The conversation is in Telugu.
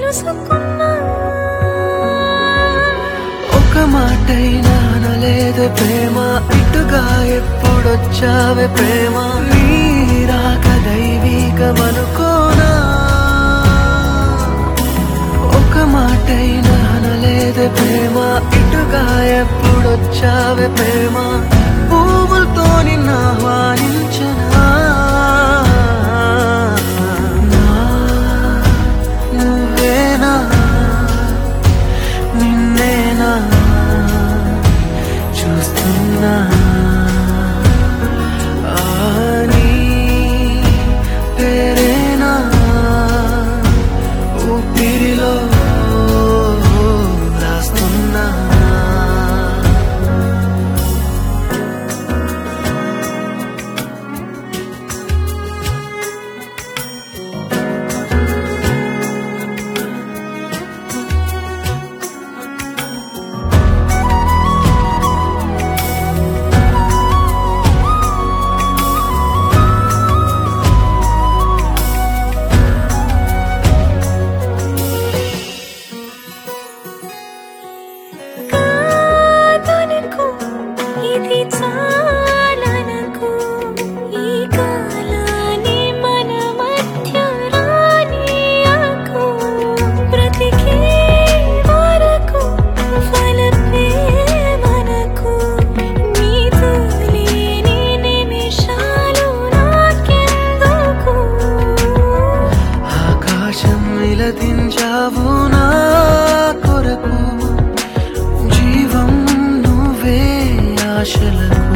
తెలుసుకున్నా ఒక మాటైనా అనలేదు ప్రేమ ఇటుగా ఎప్పుడొచ్చావే ప్రేమ నీరాక దైవీకమనుకోనా ఒక మాటైనా అనలేదు ప్రేమ ఇటుగా ఎప్పుడొచ్చావే ప్రేమ పువ్వులతో నిన్న ఆహ్వానించనా నా నువ్వేనా నిన్నేనా చూస్తున్నా ఆ నీ పేరేనా ఊపిరిలో రాస్తున్నా కాదనకు ఇది చాలనకు ఈ కాలాన్ని మన మధ్య రానీయకు బ్రతికే వరకు ఫలపే మనకు నీతో లేని నిమిషాలు నాకెందుకు ఆకాశం నిలదించావు నా కొరకు జీవం నువ్వే ఆశలకు